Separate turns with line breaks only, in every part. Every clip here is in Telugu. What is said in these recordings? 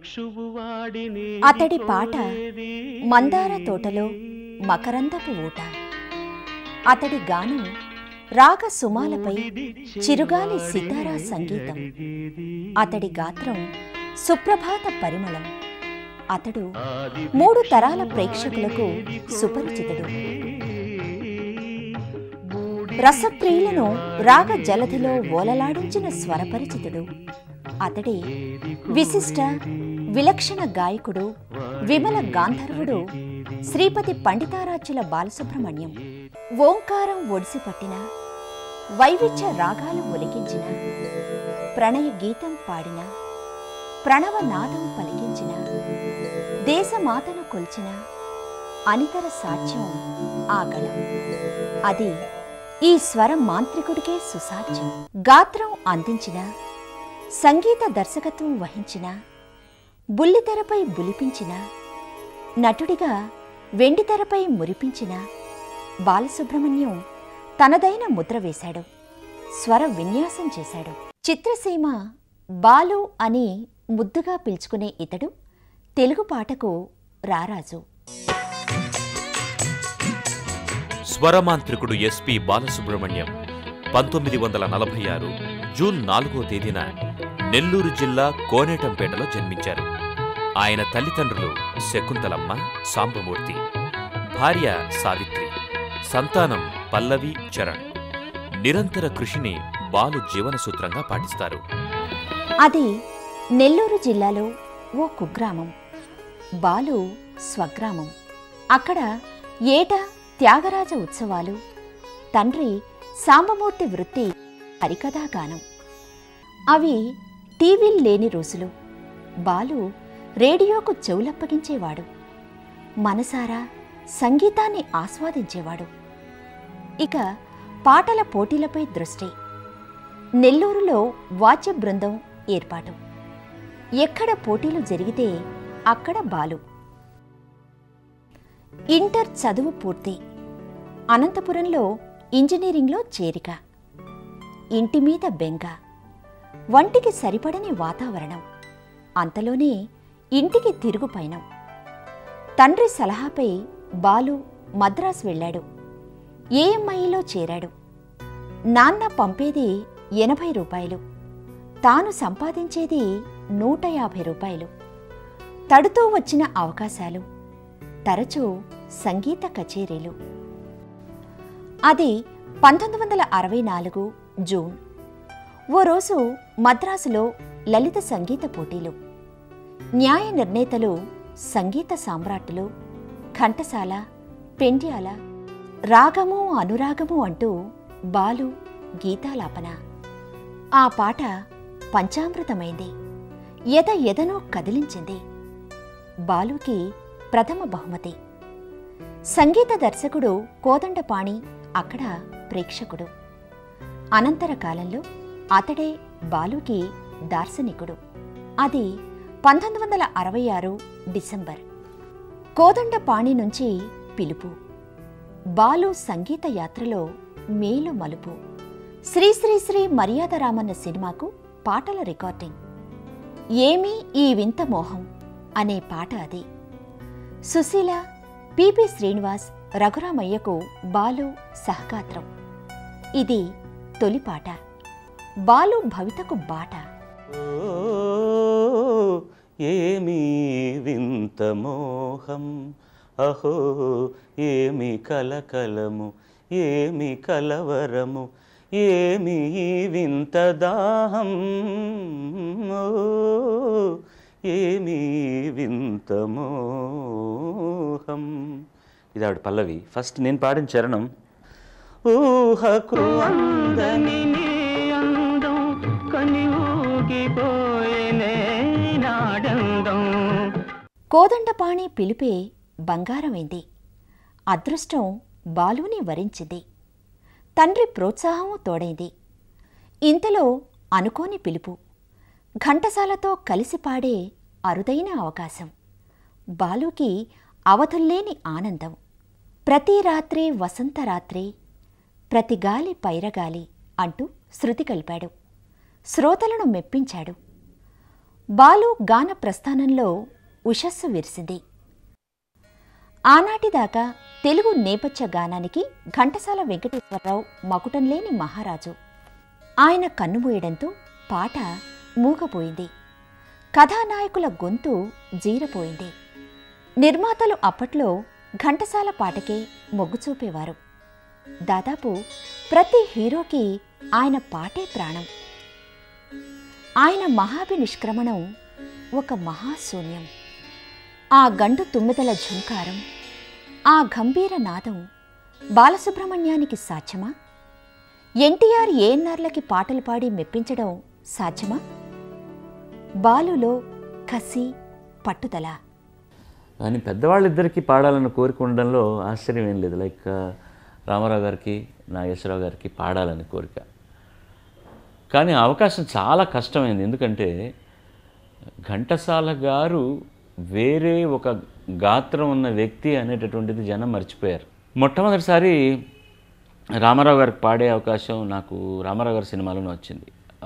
అతడి పాట మందార తోటలో మకరందపు ఊట అతడి గానం రాగ సుమాలపై చిరుగాలి సితారా సంగీతం అతడి గాత్రం సుప్రభాత పరిమళం అతడు మూడు తరాల ప్రేక్షకులకు సుపరిచితుడు రసప్రియులను రాగ జలధిలో ఓలలాడించిన స్వరపరిచితుడు అతడే విశిష్ట విలక్షణ గాయకుడు విమల గాంధర్వుడు శ్రీపతి పండితారాచుల బాలసుబ్రహ్మణ్యం ఓంకారం ఒడిసిపట్టిన వైవిధ్య రాగాలు ఒలికించిన ప్రణయ గీతం పాడిన ప్రణవనాదం పలికించిన దేశమాతను కొల్చిన అనితర సాధ్యం ఆ గళం అది ఈ స్వరం మాంత్రికుడికే సుసాధ్యం గాత్రం అందించిన సంగీత దర్శకత్వం వహించిన బుల్లితెరపై బులిపించిన నటుడిగా వెండితెరపై మురిపించిన బాలసుబ్రహ్మణ్యం తనదైన ముద్ర వేశాడు స్వర విన్యాసం చేశాడు చిత్రసీమ బాలు అని ముద్దుగా పిలుచుకునే ఇతడు తెలుగు పాటకు రారాజు
స్వరమాంత్రికుడు ఎస్పి బాలసుబ్రహ్మణ్యం పంతొమ్మిది వందల నలభై ఆరు జూన్ నాలుగో తేదీన నెల్లూరు జిల్లా కోనేటంపేటలో జన్మించారు ఆయన తల్లిదండ్రులు శకుంతలమ్మ సాంబమూర్తి భార్య సావిత్రి సంతానం పల్లవి చరణ్ నిరంతర కృషిని బాలు జీవన సూత్రంగా పాటిస్తారు
అది నెల్లూరు జిల్లాలో ఓ కుగ్రామం బాలు స్వగ్రామం అక్కడ ఏటా త్యాగరాజ ఉత్సవాలు తండ్రి సాంబమూర్తి వృత్తి హరికథాగానం అవి టీవీలు లేని రోజులు బాలు రేడియోకు చెవులప్పగించేవాడు మనసారా సంగీతాన్ని ఆస్వాదించేవాడు ఇక పాటల పోటీలపై దృష్టి నెల్లూరులో వాద్య బృందం ఏర్పాటు ఎక్కడ పోటీలు జరిగితే అక్కడ బాలు ఇంటర్ చదువు పూర్తి అనంతపురంలో ఇంజనీరింగ్లో చేరిక ఇంటి మీద బెంగ వంటికి సరిపడని వాతావరణం అంతలోనే ఇంటికి తిరుగు పయనం తండ్రి సలహాపై బాలు మద్రాసు వెళ్ళాడు ఏఎంఐలో చేరాడు నాన్న పంపేది ఎనభై రూపాయలు తాను సంపాదించేది నూట యాభై రూపాయలు తడుతూ వచ్చిన అవకాశాలు తరచూ సంగీత కచేరీలు అది పంతొమ్మిది వందల అరవై నాలుగు జూన్ ఓ రోజు మద్రాసులో లలిత సంగీత పోటీలు న్యాయ నిర్ణేతలు సంగీత సామ్రాట్టులు ఘంటసాల పెండ్యాల రాగము అనురాగము అంటూ బాలు గీతాలాపన ఆ పాట పంచామృతమైంది ఎద ఎదనో కదిలించింది బాలుకి ప్రథమ బహుమతి సంగీత దర్శకుడు కోదండపాణి అక్కడ ప్రేక్షకుడు అనంతర కాలంలో అతడే బాలుకి దార్శనికుడు అది పంతొమ్మిది వందల అరవై ఆరు డిసెంబర్ కోదండపాణి నుంచి పిలుపు బాలు సంగీత యాత్రలో మేలు మలుపు శ్రీ శ్రీ శ్రీ మర్యాదరామన్న సినిమాకు పాటల రికార్డింగ్ ఏమీ ఈ వింత మోహం అనే పాట అది సుశీల పిపి శ్రీనివాస్ రఘురామయ్యకు బాలు సహగాత్రం ఇది తొలి పాట బాలు భవితకు బాట
ఓ ఏమి వింత మోహం అహో ఏమి కలకలము ఏమి కలవరము ఏమి ఈ వింత దాహం ఓ ఏమి వింత మోహం ఇది ఆవిడ పల్లవి ఫస్ట్ నేను పాడిన చరణం ఊహకు అందని నీ అందం కని ఊగిపోయేనే నాడందం
కోదండపాణి పిలిపే బంగారమైంది అదృష్టం బాలుని వరించింది తండ్రి ప్రోత్సాహము తోడైంది ఇంతలో అనుకోని పిలుపు ఘంటసాలతో కలిసి పాడే అరుదైన అవకాశం బాలుకి అవధుల్లేని ఆనందం ప్రతి రాత్రి వసంతరాత్రి ప్రతి గాలి పైరగాలి అంటూ శృతి కలిపాడు శ్రోతలను మెప్పించాడు బాలు గాన ప్రస్థానంలో ఉషస్సు విరిసింది ఆనాటిదాకా తెలుగు నేపథ్య గానానికి ఘంటసాల వెంకటేశ్వరరావు మకుటం లేని మహారాజు ఆయన కన్నుమూయడంతో పాట మూగపోయింది కథానాయకుల గొంతు జీరపోయింది నిర్మాతలు అప్పట్లో ఘంటసాల పాటకే మొగ్గు చూపేవారు దాదాపు ప్రతి హీరోకి ఆయన పాటే ప్రాణం ఆయన మహాభి నిష్క్రమణం ఒక మహాశూన్యం ఆ గండు తుమ్మిదల ఝుంకారం ఆ గంభీర నాదం బాలసుబ్రహ్మణ్యానికి సాధ్యమా ఎన్టీఆర్ ఏఎన్ఆర్లకి పాటలు పాడి మెప్పించడం సాధ్యమా బాలులో కసి పట్టుదల
కానీ పెద్దవాళ్ళిద్దరికీ పాడాలన్న కోరిక ఉండడంలో ఆశ్చర్యం ఏం లేదు లైక్ రామారావు గారికి నాగేశ్వరరావు గారికి పాడాలని కోరిక కానీ ఆ అవకాశం చాలా కష్టమైంది ఎందుకంటే ఘంటసాల గారు వేరే ఒక గాత్రం ఉన్న వ్యక్తి అనేటటువంటిది జనం మర్చిపోయారు మొట్టమొదటిసారి రామారావు గారికి పాడే అవకాశం నాకు రామారావు గారి సినిమాలోనే వచ్చింది ఆ,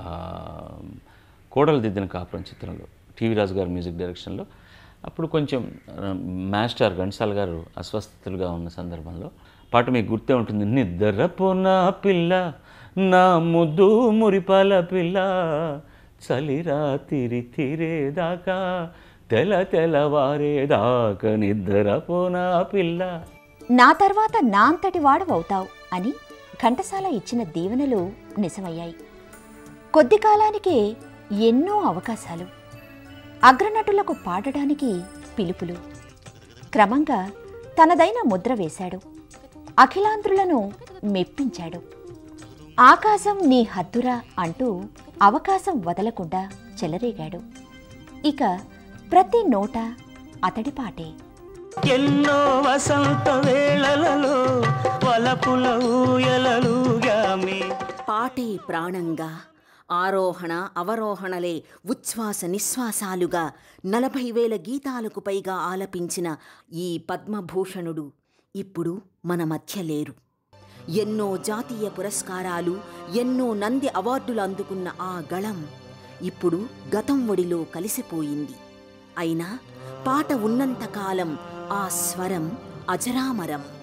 కోడలు దిద్దిన కాపురం చిత్రంలో టీవీ రాజు గారి మ్యూజిక్ డైరెక్షన్లో అప్పుడు కొంచెం ఆ, మాస్టర్ ఘంటసాల గారు అస్వస్థతలుగా ఉన్న సందర్భంలో పాట మీకు గుర్తే ఉంటుంది నిద్రపో నా పిల్ల నా ముద్దు మురిపాల పిల్ల చలిరా తిరి తిరేదాకా తెల తెలవారేదాకా నిద్రపో నా పిల్ల
నా తర్వాత నా అంతటి వాడవవుతావు అని ఘంటసాల ఇచ్చిన దీవెనలు నిజమయ్యాయి కొద్ది కాలానికే ఎన్నో అవకాశాలు అగ్రనటులకు పాడడానికి పిలుపులు క్రమంగా తనదైన ముద్ర వేశాడు అఖిలాంధ్రులను మెప్పించాడు ఆకాశం నీ హద్దురా అంటూ అవకాశం వదలకుండా చెలరేగాడు ఇక ప్రతి నోట అతడి పాటే
ఎన్నో వసంత వేళలలో వలపుల ఊయలలుగామి
పాటే ప్రాణంగా ఆరోహణ అవరోహణలే ఉచ్ఛ్వాస నిశ్వాసాలుగా నలభై వేల గీతాలకు పైగా ఆలపించిన ఈ పద్మభూషణుడు ఇప్పుడు మన మధ్య లేరు ఎన్నో జాతీయ పురస్కారాలు ఎన్నో నంది అవార్డులు అందుకున్న ఆ గళం ఇప్పుడు గతం ఒడిలో కలిసిపోయింది అయినా పాట ఉన్నంతకాలం ఆ స్వరం అజరామరం